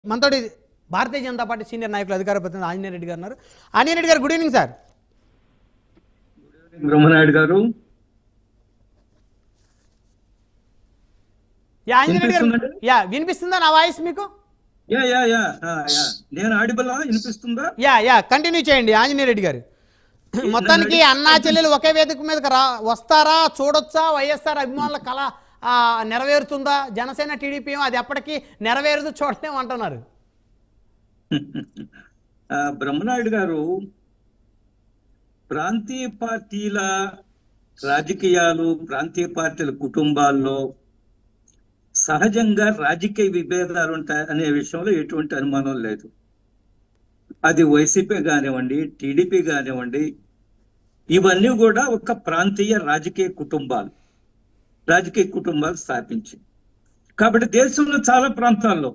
మనతోటి భారతీయ Janata party senior నాయకులు అధికార ప్రతినిధి ఆంజనేయ రెడ్డి గారు ఉన్నారు ఆంజనేయ రెడ్డి గారు గుడ్ ఈవినింగ్ సార్ బ్రహ్మనాయుడు గారు యా ఆంజనేయ రెడ్డి గారు వినిపిస్తుందండి? యా వినిపిస్తుందా నా వాయిస్ మీకు యా యా యా ఆ, యా నేను ఆడిబలా వినిపిస్తుందా యా యా కంటిన్యూ చేయండి ఆంజనేయ రెడ్డి గారు మొత్తానికి అన్నా చెల్లెలు ఒకే వేదిక మీదకి రా వస్తారా చూడొచ్చా వైఎస్ఆర్ అభిమానుల కళ ఆ, నెరవేరుతుందా జనసేన టీడీపీ అది ఎప్పటికీ నెరవేరదు చూడలేము అంటున్నారు ఆ, బ్రహ్మనాయుడు గారు ప్రాంతీయ పార్టీల రాజకీయాలు ప్రాంతీయ పార్టీల కుటుంబాల్లో సహజంగా రాజకీయ విభేదాలు ఉంటాయి అనే విషయంలో ఎటువంటి అనుమానం లేదు అది వైసీపీ కానివ్వండి టీడీపీ కానివ్వండి ఇవన్నీ కూడా ఒక ప్రాంతీయ రాజకీయ కుటుంబాలు రాజకీయ కుటుంబాలు స్థాపించి కాబట్టి దేశంలో చాలా ప్రాంతాల్లో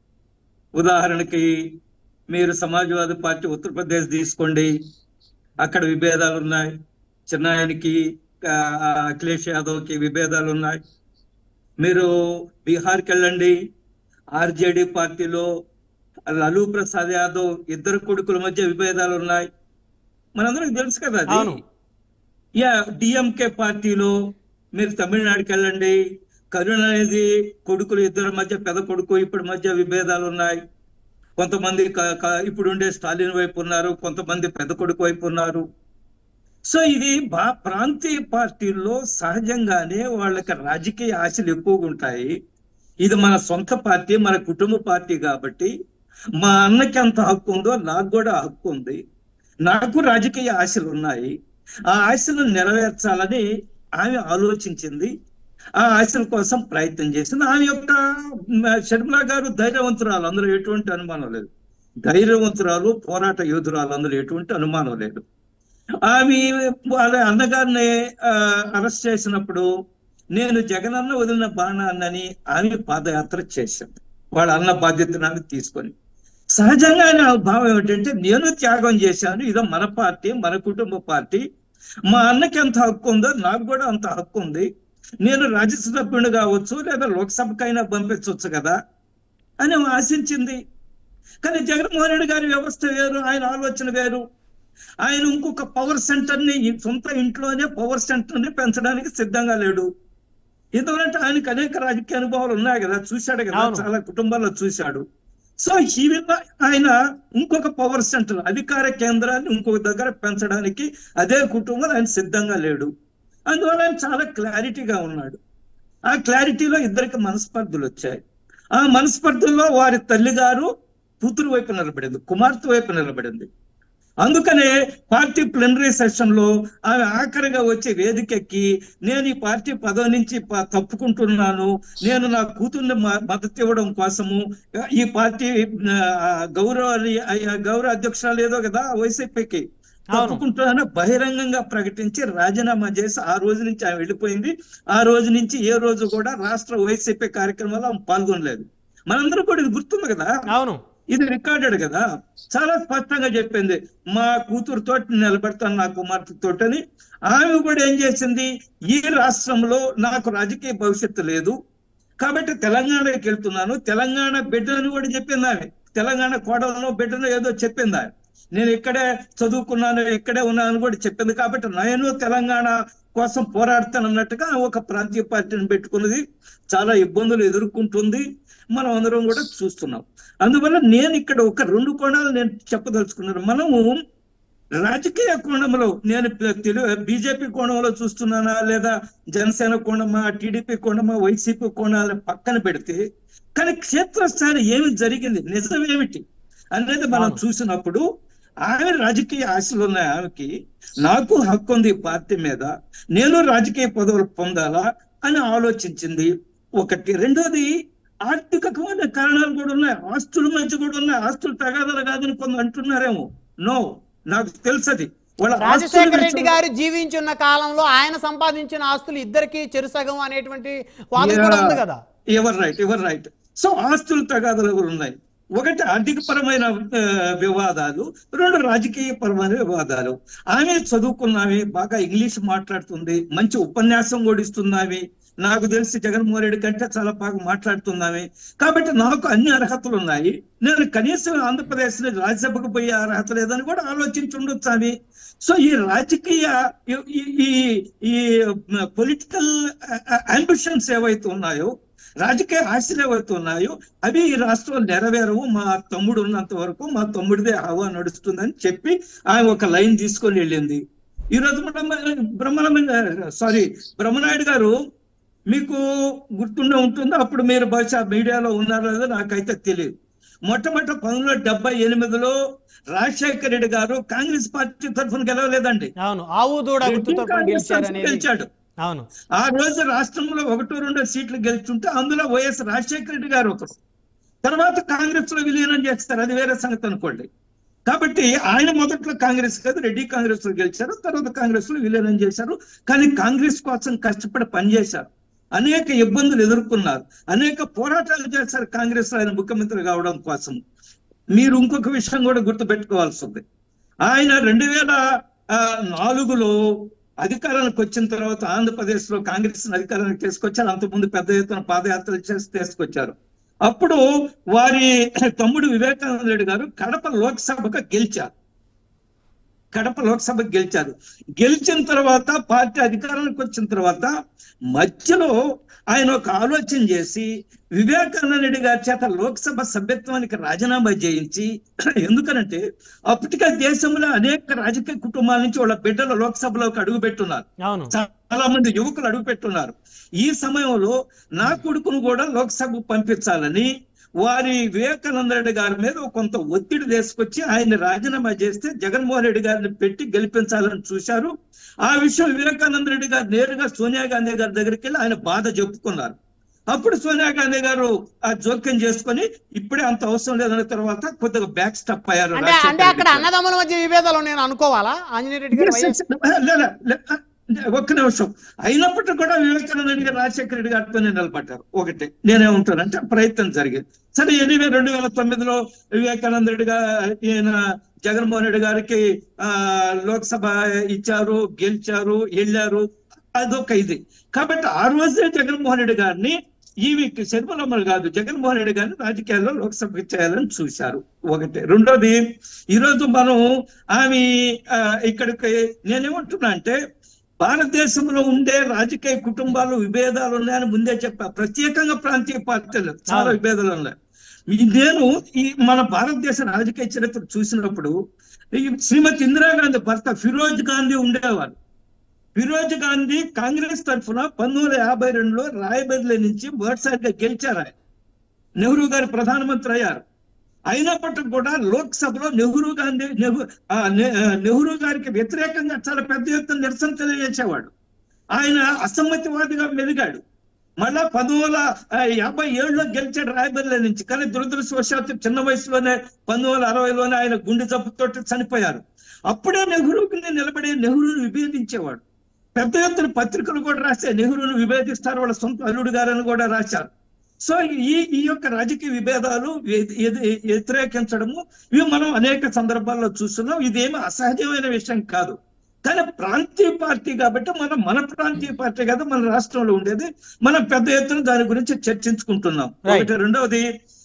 ఉదాహరణకి మీరు సమాజ్వాదీ పార్టీ ఉత్తరప్రదేశ్ తీసుకోండి అక్కడ విభేదాలు ఉన్నాయి చిన్నాయనికి ఆ, అఖిలేష్ యాదవ్కి విభేదాలు ఉన్నాయి మీరు బీహార్కి వెళ్ళండి ఆర్జేడి పార్టీలో లాలూ ప్రసాద్ యాదవ్ ఇద్దరు కొడుకుల మధ్య విభేదాలు ఉన్నాయి మనందరికి తెలుసు కదా అది అవును. యా డిఎంకే పార్టీలో మీరు తమిళనాడుకి వెళ్ళండి కరుణానిధి కొడుకులు ఇద్దరి మధ్య పెద్ద కొడుకు ఇప్పుడు మధ్య విభేదాలు ఉన్నాయి కొంతమంది క- క- ఇప్పుడు ఉండే స్టాలిన్ వైపు ఉన్నారు కొంతమంది పెద్ద కొడుకు వైపు ఉన్నారు సో ఇది బా ప్రాంతీయ పార్టీల్లో సహజంగానే వాళ్ళకి రాజకీయ ఆశలు ఎక్కువగా ఉంటాయి ఇది మన సొంత పార్టీ మన కుటుంబ పార్టీ కాబట్టి మా అన్నకి ఎంత హక్కు ఉందో నాకు కూడా హక్కు ఉంది నాకు రాజకీయ ఆశలు ఉన్నాయి ఆ ఆశలు నెరవేర్చాలని ఆమె ఆలోచించింది ఆ ఆశల కోసం ప్రయత్నం చేసింది ఆమె యొక్క మ, షర్మిల గారు ధైర్యవంతురాలు అందులో ఎటువంటి అనుమానం లేదు ధైర్యవంతురాలు పోరాట యోధురాలు అందులో ఎటువంటి అనుమానం లేదు ఆమె వాళ్ళ అన్నగారిని అరెస్ట్ చేసినప్పుడు నేను జగనన్న వదిలిన బాణాన్నని ఆమె పాదయాత్ర చేసింది వాళ్ళ అన్న బాధ్యతను ఆమె తీసుకొని సహజంగా నా భావం ఏమిటంటే నేను త్యాగం చేశాను ఇదో మన పార్టీ మన కుటుంబ పార్టీ మా అన్నకి ఎంత హక్కు ఉందో నాకు కూడా అంత హక్కు ఉంది నేను రాజ్యసభ సభ్యుడు కావచ్చు లేదా లోక్సభకైనా పంపించవచ్చు కదా అని ఆమె ఆశించింది కానీ జగన్మోహన్ రెడ్డి గారి వ్యవస్థ వేరు ఆయన ఆలోచన వేరు ఆయన ఇంకొక పవర్ సెంటర్ ని ఈ సొంత ఇంట్లోనే పవర్ సెంటర్ ని పెంచడానికి సిద్ధంగా లేడు ఎందుకంటే ఆయనకు అనేక రాజకీయ అనుభవాలు ఉన్నాయి కదా చూశాడు కదా అవును. చాలా కుటుంబాల్లో చూశాడు సో ఈ విధంగా ఆయన ఇంకొక పవర్ సెంటర్ అధికార కేంద్రాన్ని ఇంకొక దగ్గర పెంచడానికి అదే కుటుంబం ఆయన సిద్ధంగా లేడు అందువల్ల ఆయన చాలా క్లారిటీగా ఉన్నాడు ఆ క్లారిటీలో ఇద్దరికి మనస్పర్ధలు వచ్చాయి ఆ మనస్పర్ధల్లో వారి తల్లి గారు కూతురు వైపు నిలబడింది కుమార్తె వైపు నిలబడింది అందుకనే పార్టీ ప్లెనరీ సెషన్ లో ఆమె ఆఖరిగా వచ్చి వేదికెక్కి నేను ఈ పార్టీ పదవి నుంచి ప- తప్పుకుంటున్నాను నేను నా కూతుర్ని మ- మద్దతు ఇవ్వడం కోసము ఈ పార్టీ ఆ, గౌరవ గౌరవ అధ్యక్షురాలు ఏదో కదా వైసీపీకి తప్పుకుంటున్నాను బహిరంగంగా ప్రకటించి రాజీనామా చేసి ఆ రోజు నుంచి ఆమె వెళ్ళిపోయింది ఆ రోజు నుంచి ఏ రోజు కూడా రాష్ట్ర వైసీపీ కార్యక్రమాల్లో ఆమె పాల్గొనలేదు మనందరూ కూడా ఇది గుర్తుంది కదా అవును ఇది రికార్డెడ్ కదా చాలా స్పష్టంగా చెప్పింది మా కూతురుతో నిలబెడతాను నా కుమార్తెతో అని ఆమె కూడా ఏం చేసింది ఈ రాష్ట్రంలో నాకు రాజకీయ భవిష్యత్తు లేదు కాబట్టి తెలంగాణకి వెళ్తున్నాను తెలంగాణ బిడ్డను కూడా చెప్పింది ఆమె తెలంగాణ కోడలను బిడ్డను ఏదో చెప్పింది ఆమె నేను ఇక్కడే చదువుకున్నాను ఇక్కడే ఉన్నాను కూడా చెప్పింది కాబట్టి నేను తెలంగాణ కోసం పోరాడతానన్నట్టుగా ఒక ప్రాంతీయ పార్టీని పెట్టుకున్నది చాలా ఇబ్బందులు ఎదుర్కొంటుంది మనం అందరం కూడా చూస్తున్నాం అందువల్ల నేను ఇక్కడ ఒక రెండు కోణాలు నేను చెప్పదలుచుకున్నాను మనము రాజకీయ కోణంలో నేను తెలుగు బీజేపీ కోణంలో చూస్తున్నానా లేదా జనసేన కోణమా టీడీపీ కోణమా వైసీపీ కోణాల పక్కన పెడితే కానీ క్షేత్రస్థాయి ఏమి జరిగింది నిజం ఏమిటి అనేది మనం అవును. చూసినప్పుడు ఆమె రాజకీయ ఆశలు ఉన్నాయి ఆమెకి నాకు హక్కు ఉంది ఈ పార్టీ మీద నేను రాజకీయ పదవులు పొందాలా అని ఆలోచించింది ఒకటి రెండోది ఆర్థికమైన కారణాలు కూడా ఉన్నాయి ఆస్తుల మధ్య కూడా ఉన్నాయి ఆస్తులు తగాదాలు కాదని కొందరు అంటున్నారేమో నో నాకు తెలుసది వాళ్ళ ఆస్తుల రాజశేఖర మధ్య- రెడ్డి గారు జీవించున్న కాలంలో ఆయన సంపాదించిన ఆస్తులు ఇద్దరికి చెరుసగం అనేటువంటి వాదన కూడా ఉంది కదా ఎవరు రైట్ ఎవరు రైట్ సో ఆస్తులు తగాదాలు కూడా ఉన్నాయి ఒకటి ఆర్థిక పరమైన ఆ, వివాదాలు రెండు రాజకీయ పరమైన వివాదాలు ఆమె చదువుకున్నామే బాగా ఇంగ్లీష్ మాట్లాడుతుంది మంచి ఉపన్యాసం కూడా ఇస్తున్నామే నాకు తెలిసి జగన్మోహన్ రెడ్డి కంటే చాలా బాగా మాట్లాడుతున్నామే కాబట్టి నాకు అన్ని అర్హతలు ఉన్నాయి నేను కనీసం ఆంధ్రప్రదేశ్ లో రాజ్యసభకు పోయే అర్హత లేదని కూడా ఆలోచించి ఉండొచ్చు ఆమె సో ఈ రాజకీయ ఈ- ఈ- ఈ ఈ పొలిటికల్ అంబిషన్స్ ఏవైతే ఉన్నాయో రాజకీయ ఆశలు ఏవైతే ఉన్నాయో అవి ఈ రాష్ట్రంలో నెరవేరవు మా తమ్ముడు ఉన్నంత వరకు మా తమ్ముడిదే హవా నడుస్తుందని చెప్పి ఆమె ఒక లైన్ తీసుకొని వెళ్ళింది ఈ రోజు బ్రహ్మనాయుడు సారీ బ్రహ్మనాయుడు గారు మీకు గుర్తుండే ఉంటుంది అప్పుడు మీరు బహుశా మీడియాలో ఉన్నారో లేదో నాకైతే తెలియదు మొట్టమొదటి పంతొమ్మిది వందల డెబ్బై ఎనిమిదిలో రాజశేఖర రెడ్డి గారు కాంగ్రెస్ పార్టీ తరఫున గెలవలేదండి అవును ఆవు దూడ రెడ్డి గుర్తుతో కాంగ్రెస్ గెలిచారు తరఫున అనేది గెలిచాడు అవును ఆ రోజు రాష్ట్రంలో ఒకటో రెండో సీట్లు గెలుచుంటే అందులో వైఎస్ రాజశేఖర రెడ్డి గారు ఒకరు తర్వాత కాంగ్రెస్ లో విలీనం చేస్తారు అది వేరే సంగతి అనుకోండి కాబట్టి ఆయన మొదట్లో కాంగ్రెస్ కాదు రెడ్డి కాంగ్రెస్ లో గెలిచారు తర్వాత కాంగ్రెస్ లో విలీనం చేశారు కానీ కాంగ్రెస్ కోసం కష్టపడి పనిచేశారు అనేక ఇబ్బందులు ఎదుర్కొన్నారు అనేక పోరాటాలు చేశారు కాంగ్రెస్ లో ఆయన ముఖ్యమంత్రి కావడం కోసం మీరు ఇంకొక విషయం కూడా గుర్తు పెట్టుకోవాల్సి ఉంది ఆయన రెండు వేల ఆ, నాలుగులో అధికారానికి వచ్చిన తర్వాత ఆంధ్రప్రదేశ్ లో కాంగ్రెస్ అధికారానికి తీసుకొచ్చారు అంతకుముందు పెద్ద ఎత్తున పాదయాత్రలు చేసి తీసుకొచ్చారు అప్పుడు వారి తమ్ముడు వివేకానంద రెడ్డి గారు కడప లోక్సభకు గెలిచారు కడప లోక్సభకు గెలిచారు గెలిచిన తర్వాత పార్టీ అధికారానికి వచ్చిన తర్వాత మధ్యలో ఆయన ఒక ఆలోచన చేసి వివేకానంద రెడ్డి గారి చేత లోక్సభ సభ్యత్వానికి రాజీనామా చేయించి ఎందుకనంటే అప్పటికే దేశంలో అనేక రాజకీయ కుటుంబాల నుంచి వాళ్ళ బిడ్డలు లోక్సభలోకి అడుగు పెట్టున్నారు అవును చాలా మంది యువకులు అడుగు పెట్టున్నారు ఈ సమయంలో నా కొడుకును కూడా లోక్సభకు పంపించాలని వారి వివేకానంద రెడ్డి గారి మీద కొంత ఒత్తిడి తీసుకొచ్చి ఆయన రాజీనామా చేస్తే జగన్మోహన్ రెడ్డి గారిని పెట్టి గెలిపించాలని చూశారు ఆ విషయం వివేకానంద రెడ్డి గారు నేరుగా సోనియా గాంధీ గారి దగ్గరికి వెళ్ళి ఆయన బాధ చెప్పుకున్నారు అప్పుడు సోనియా గాంధీ గారు ఆ జోక్యం చేసుకొని ఇప్పుడే అంత అవసరం లేదన్న తర్వాత కొద్దిగా బ్యాక్ స్టప్ అయ్యారు అంటే రాజశేఖర అంటే అక్కడ రెడ్డి గారు. అన్నదమ్ముల మధ్య విభేదాలు నేను అనుకోవాలా ఆంజనేయ రెడ్డి గారు వైఎస్ లే, లే, లే, ఒక్క నిమిషం అయినప్పటికీ కూడా వివేకానంద రెడ్డి గారు రాజశేఖర రెడ్డి గారితోనే నిలబడ్డారు ఒకటి నేనేమంటానంటే ప్రయత్నం జరిగింది సరే ఎనివే రెండు వేల తొమ్మిదిలో వివేకానంద రెడ్డి గారు ఈయన జగన్మోహన్ రెడ్డి గారికి ఆ లోక్సభ ఇచ్చారు గెలిచారు వెళ్ళారు అదొక ఇది కాబట్టి ఆ రోజే జగన్మోహన్ రెడ్డి గారిని ఈవి శర్మలమ్మలు కాదు జగన్మోహన్ రెడ్డి గారిని రాజకీయాల్లో లోక్సభకి చేయాలని చూశారు ఒకటి రెండోది ఈరోజు మనం ఆమె ఆ, ఇక్కడికి నేనేమంటున్నా అంటే భారతదేశంలో ఉండే రాజకీయ కుటుంబాలు విభేదాలు ఉన్నాయని ముందే చెప్పా ప్రత్యేకంగా ప్రాంతీయ పార్టీలు చాలా అవును. విభేదాలు ఉన్నాయి ఈ నేను ఈ మన భారతదేశ రాజకీయ చరిత్ర చూసినప్పుడు ఈ శ్రీమతి ఇందిరాగాంధీ భర్త ఫిరోజ్ గాంధీ ఉండేవారు ఫిరోజ్ గాంధీ కాంగ్రెస్ తరఫున పంతొమ్మిది వందల యాభై రెండులో రాయబరేలీ నుంచి మొదటిసారిగా గెలిచారు ఆయన నెహ్రూ గారు ప్రధానమంత్రి అయ్యారు అయినప్పటికీ కూడా లోక్సభలో నెహ్రూ గాంధీ నెహ్రూ ఆ, నె- ఆ, నెహ్రూ గారికి వ్యతిరేకంగా చాలా పెద్ద ఎత్తున నిరసన తెలియజేసేవాడు ఆయన అసమ్మతివాదిగా మెలిగాడు మళ్ళా పంతొమ్మిది వందల ఆ, యాభై ఏడులో గెలిచాడు రాయబరేలీ నుంచి కానీ దురదృష్టవశాత్తు చిన్న వయసులోనే పంతొమ్మిది వందల అరవైలోనే ఆయన గుండె జబ్బుతోటి చనిపోయారు అప్పుడే నెహ్రూకి నిలబడి నెహ్రూను విభేదించేవాడు పెద్ద ఎత్తున పత్రికలు కూడా రాసే నెహ్రూను విభేదిస్తారు వాళ్ళ సొంత అల్లుడు గారని కూడా రాశారు సో ఈ ఈ యొక్క రాజకీయ విభేదాలు ఎ- ఎ- వ్యతిరేకించడము ఇవి మనం అనేక సందర్భాల్లో చూస్తున్నాం ఇదేమి అసహజమైన విషయం కాదు కానీ ప్రాంతీయ పార్టీ కాబట్టి మనం మన ప్రాంతీయ పార్టీ కదా మన రాష్ట్రంలో ఉండేది మనం పెద్ద ఎత్తున దాని గురించి చర్చించుకుంటున్నాం Right. ఒకటి రెండవది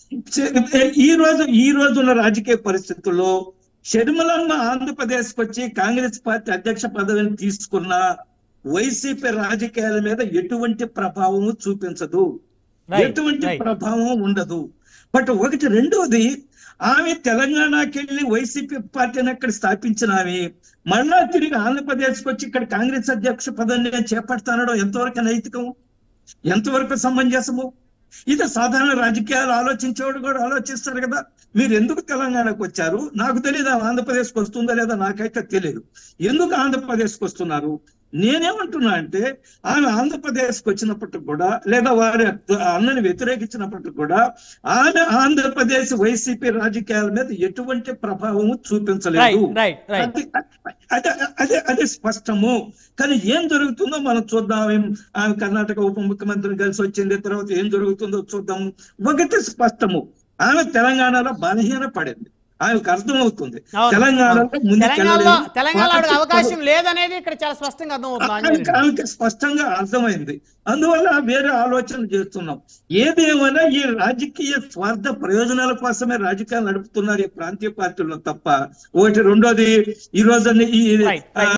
చె- ఈ రోజు ఈ రోజున్న రాజకీయ పరిస్థితుల్లో షర్మిలమ్మ ఆంధ్రప్రదేశ్ కి వచ్చి కాంగ్రెస్ పార్టీ అధ్యక్ష పదవిని తీసుకున్న వైసీపీ రాజకీయాల మీద ఎటువంటి ప్రభావము చూపించదు Right, ఎటువంటి right. ప్రభావం ఉండదు బట్ ఒకటి రెండోది ఆమె తెలంగాణకి వెళ్ళి వైసీపీ పార్టీని అక్కడ స్థాపించిన ఆమె మళ్ళా తిరిగి ఆంధ్రప్రదేశ్కి వచ్చి ఇక్కడ కాంగ్రెస్ అధ్యక్ష పదవిని చేపడతానడం ఎంతవరకు నైతికం ఎంతవరకు సమంజసము ఇది సాధారణ రాజకీయాలు ఆలోచించేవాడు కూడా ఆలోచిస్తారు కదా మీరు ఎందుకు తెలంగాణకు వచ్చారు నాకు తెలియదు ఆమె ఆంధ్రప్రదేశ్కి వస్తుందా లేదా నాకైతే తెలియదు ఎందుకు ఆంధ్రప్రదేశ్కి వస్తున్నారు నేనేమంటున్నా అంటే ఆమె ఆంధ్రప్రదేశ్కి వచ్చినప్పటికి కూడా లేదా వారి అన్నని వ్యతిరేకించినప్పటికి కూడా ఆమె ఆంధ్రప్రదేశ్ వైసీపీ రాజకీయాల మీద ఎటువంటి ప్రభావం రైట్ చూపించలేదు రైట్ రైట్ అది- అదే అదే అదే స్పష్టము కానీ ఏం జరుగుతుందో మనం చూద్దాం ఏం ఆమె కర్ణాటక ఉప ముఖ్యమంత్రి కలిసి వచ్చింది తర్వాత ఏం జరుగుతుందో చూద్దాం ఒకటి స్పష్టము ఆమె తెలంగాణలో బలహీన పడింది ఆమెకు అర్థమవుతుంది అవును, తెలంగాణలో అవును. ముందుకు తెలంగాణలో వెళ్ళలేదు. తెలంగాణలో ఆవిడకి పార్టీ అవకాశం లేదనేది ఇక్కడ చాలా స్పష్టంగా అర్థమవుతుంది ఆంజనేయులు ఆమెకి ఆమెకి స్పష్టంగా అర్థమైంది అందువల్ల వేరే ఆలోచన చేస్తున్నాం ఏదేమైనా ఈ రాజకీయ స్వార్థ ప్రయోజనాల కోసమే రాజకీయాలు నడుపుతున్నారు ఈ ప్రాంతీయ పార్టీలో తప్ప ఒకటి రెండోది ఈ రోజు ఈ Right, right.